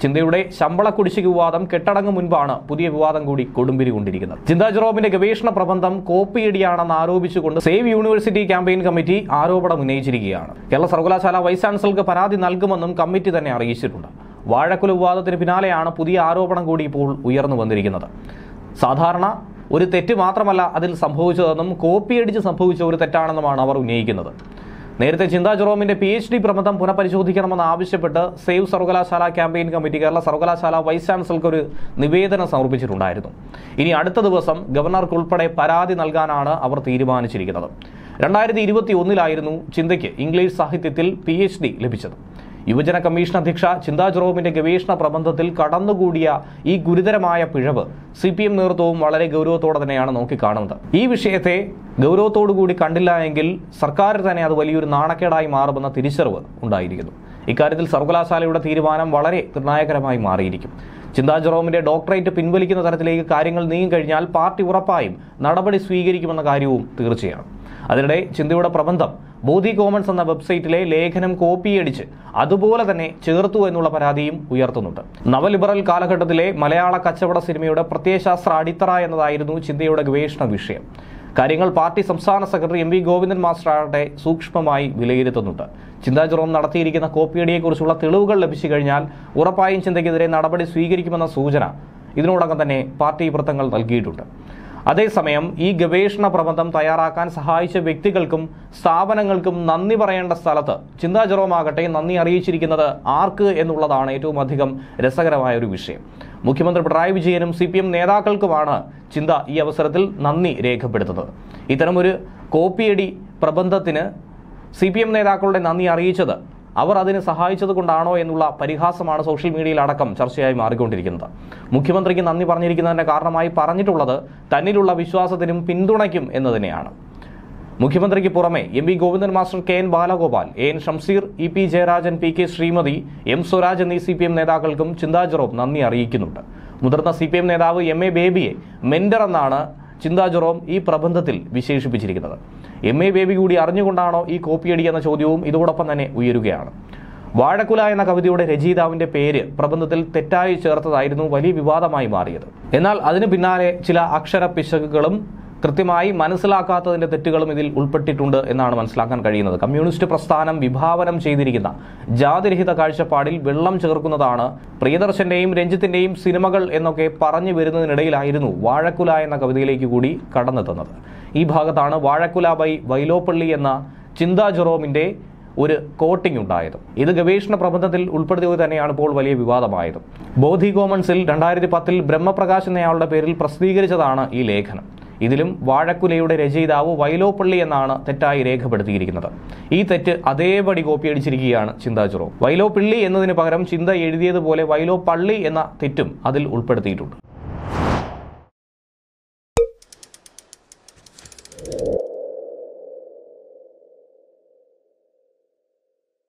ചിന്തയുടെ ശമ്പള കുടിശ്ശിക വിവാദം കെട്ടടങ്ങും മുൻപാണ് പുതിയ വിവാദം കൂടി കൊടുമ്പിരി കൊണ്ടിരിക്കുന്നത് ചിന്താ ജെറോമിന്റെ ഗവേഷണ പ്രബന്ധം കോപ്പിയടിയാണെന്ന് ആരോപിച്ചുകൊണ്ട് സേവ് യൂണിവേഴ്സിറ്റി ക്യാമ്പയിൻ കമ്മിറ്റി ആരോപണം ഉന്നയിച്ചിരിക്കുകയാണ് കേരള സർവകലാശാല വൈസ് ചാൻസലർക്ക് പരാതി നൽകുമെന്നും കമ്മിറ്റി തന്നെ അറിയിച്ചിട്ടുണ്ട് വാഴക്കുല വിവാദത്തിന് പിന്നാലെയാണ് പുതിയ ആരോപണം കൂടി ഇപ്പോൾ ഉയർന്നു വന്നിരിക്കുന്നത് സാധാരണ ഒരു തെറ്റ് മാത്രമല്ല അതിൽ സംഭവിച്ചതെന്നും കോപ്പിയടിച്ച് സംഭവിച്ച ഒരു തെറ്റാണെന്നുമാണ് അവർ ഉന്നയിക്കുന്നത് നേരത്തെ ചിന്താ ജെറോമിന്റെ പി എച്ച് ഡി പ്രബന്ധം പുനഃപരിശോധിക്കണമെന്ന് ആവശ്യപ്പെട്ട് സേവ് സർവകലാശാല ക്യാമ്പയിൻ കമ്മിറ്റി കേരള സർവകലാശാല വൈസ് ചാൻസലർക്ക് ഒരു നിവേദനം സമർപ്പിച്ചിട്ടുണ്ടായിരുന്നു ഇനി അടുത്ത ദിവസം ഗവർണർക്കുൾപ്പെടെ പരാതി നൽകാനാണ് അവർ തീരുമാനിച്ചിരിക്കുന്നത് രണ്ടായിരത്തി ഇരുപത്തി ഒന്നിലായിരുന്നു ചിന്തയ്ക്ക് ഇംഗ്ലീഷ് സാഹിത്യത്തിൽ പി എച്ച് ഡി ലഭിച്ചത് യുവജന കമ്മീഷൻ അധ്യക്ഷ ചിന്താ ജെറോമിന്റെ ഗവേഷണ പ്രബന്ധത്തിൽ കടന്നുകൂടിയ ഈ ഗുരുതരമായ പിഴവ് സി പി എം നേതൃത്വവും വളരെ ഗൗരവത്തോടെ തന്നെയാണ് നോക്കിക്കാണുന്നത് ഈ വിഷയത്തെ ഗൗരവത്തോടുകൂടി കണ്ടില്ല എങ്കിൽ സർക്കാർ തന്നെ അത് വലിയൊരു നാണക്കേടായി മാറുമെന്ന തിരിച്ചറിവ് ഉണ്ടായിരിക്കുന്നു ഇക്കാര്യത്തിൽ സർവകലാശാലയുടെ തീരുമാനം വളരെ നിർണായകരമായി മാറിയിരിക്കും ചിന്താ ജെറോമിന്റെ ഡോക്ടറേറ്റ് പിൻവലിക്കുന്ന തരത്തിലേക്ക് കാര്യങ്ങൾ നീങ്ങിക്കഴിഞ്ഞാൽ പാർട്ടി ഉറപ്പായും നടപടി സ്വീകരിക്കുമെന്ന കാര്യവും തീർച്ചയാണ് അതിനിടെ ചിന്തയുടെ പ്രബന്ധം ബോധി കോമൺസ് എന്ന വെബ്സൈറ്റിലെ ലേഖനം കോപ്പിയടിച്ച് അതുപോലെ തന്നെ ചേർത്തു എന്നുള്ള പരാതിയും ഉയർത്തുന്നുണ്ട് നവലിബറൽ കാലഘട്ടത്തിലെ മലയാള കച്ചവട സിനിമയുടെ പ്രത്യയശാസ്ത്ര അടിത്തറ എന്നതായിരുന്നു ചിന്തയുടെ ഗവേഷണ വിഷയം കാര്യങ്ങൾ പാർട്ടി സംസ്ഥാന secretary M V Govindan master ആകട്ടെ സൂക്ഷ്മമായി വിലയിരുത്തുന്നുണ്ട് ചിന്താ ജെറോം നടത്തിയിരിക്കുന്ന കോപ്പിയടിയെക്കുറിച്ചുള്ള തെളിവുകൾ ലഭിച്ചു കഴിഞ്ഞാൽ ഉറപ്പായും ചിന്തയ്ക്കെതിരെ നടപടി സ്വീകരിക്കുമെന്ന സൂചന ഇതിനോടകം തന്നെ പാർട്ടി വൃത്തങ്ങൾ നൽകിയിട്ടുണ്ട് അതേസമയം ഈ ഗവേഷണ പ്രബന്ധം തയ്യാറാക്കാൻ സഹായിച്ച വ്യക്തികൾക്കും സ്ഥാപനങ്ങൾക്കും നന്ദി പറയേണ്ട സ്ഥലത്ത് ചിന്താ ജെറോമാകട്ടെ നന്ദി അറിയിച്ചിരിക്കുന്നത് ആർക്ക് എന്നുള്ളതാണ് ഏറ്റവും അധികം രസകരമായ ഒരു വിഷയം മുഖ്യമന്ത്രി പിണറായി വിജയനും സി പി എം നേതാക്കൾക്കുമാണ് ചിന്ത ഈ അവസരത്തിൽ നന്ദി രേഖപ്പെടുത്തുന്നത് ഇത്തരമൊരു കോപ്പിയടി പ്രബന്ധത്തിന് സി പി എം നേതാക്കളുടെ നന്ദി അറിയിച്ചത് അവർ അതിന് സഹായിച്ചത് കൊണ്ടാണോ എന്നുള്ള പരിഹാസമാണ് സോഷ്യൽ മീഡിയയിൽ അടക്കം ചർച്ചയായി മാറിക്കൊണ്ടിരിക്കുന്നത് മുഖ്യമന്ത്രിക്ക് നന്ദി പറഞ്ഞിരിക്കുന്നതിന്റെ കാരണമായി പറഞ്ഞിട്ടുള്ളത് തന്നിലുള്ള വിശ്വാസത്തിനും പിന്തുണയ്ക്കും എന്ന് തന്നെയാണ് മുഖ്യമന്ത്രിക്ക് പുറമെ M V Govindan master K N Balagopal A N Shamseer E P Jayarajan P K Sreemathi M Swaraj എന്നീ സി പി എം നേതാക്കൾക്കും ചിന്താ ജെറോം നന്ദി അറിയിക്കുന്നുണ്ട് മുതിർന്ന സി പി എം നേതാവ് എം എ ബേബിയെ മെന്റർ എന്നാണ് ചിന്താ ജെറോം ഈ പ്രബന്ധത്തിൽ വിശേഷിപ്പിച്ചിരിക്കുന്നത് എം എ ബേബി കൂടി അറിഞ്ഞുകൊണ്ടാണോ ഈ കോപ്പിയടി എന്ന ചോദ്യവും ഇതോടൊപ്പം തന്നെ ഉയരുകയാണ് വാഴക്കുല എന്ന കവിതയുടെ രചയിതാവിന്റെ പേര് പ്രബന്ധത്തിൽ തെറ്റായി ചേർത്തതായിരുന്നു വലിയ വിവാദമായി മാറിയത് എന്നാൽ അതിന് പിന്നാലെ ചില അക്ഷര പിശകുകളും കൃത്യമായി മനസ്സിലാക്കാത്തതിന്റെ തെറ്റുകളും ഇതിൽ ഉൾപ്പെട്ടിട്ടുണ്ട് എന്നാണ് മനസ്സിലാക്കാൻ കഴിയുന്നത് കമ്മ്യൂണിസ്റ്റ് പ്രസ്ഥാനം വിഭാവനം ചെയ്തിരിക്കുന്ന ജാതിരഹിത കാഴ്ചപ്പാടിൽ വെള്ളം ചേർക്കുന്നതാണ് പ്രിയദർശന്റെയും രഞ്ജിത്തിന്റെയും സിനിമകൾ എന്നൊക്കെ പറഞ്ഞു വരുന്നതിനിടയിലായിരുന്നു വാഴക്കുല എന്ന കവിതയിലേക്ക് കൂടി കടന്നെത്തുന്നത് ഈ ഭാഗത്താണ് വാഴക്കുല ബൈ വൈലോപ്പള്ളി എന്ന ചിന്താ ജെറോമിന്റെ ഒരു കോട്ടിംഗ് ഉണ്ടായത് ഇത് ഗവേഷണ പ്രബന്ധത്തിൽ ഉൾപ്പെടുത്തിയത് തന്നെയാണ് ഇപ്പോൾ വലിയ വിവാദമായത് ബോധി കോമൺസിൽ രണ്ടായിരത്തി പത്തിൽ ബ്രഹ്മപ്രകാശ് എന്നയാളുടെ പേരിൽ പ്രസിദ്ധീകരിച്ചതാണ് ഈ ലേഖനം ഇതിലും വാഴക്കുലയുടെ രചയിതാവ് വൈലോപ്പള്ളി എന്നാണ് തെറ്റായി രേഖപ്പെടുത്തിയിരിക്കുന്നത് ഈ തെറ്റ് അതേപടി കോപ്പിയടിച്ചിരിക്കുകയാണ് ചിന്താ ജെറോ വൈലോപ്പിള്ളി എന്നതിന് പകരം ചിന്ത എഴുതിയതുപോലെ വൈലോപ്പള്ളി എന്ന തെറ്റും അതിൽ ഉൾപ്പെടുത്തിയിട്ടുണ്ട്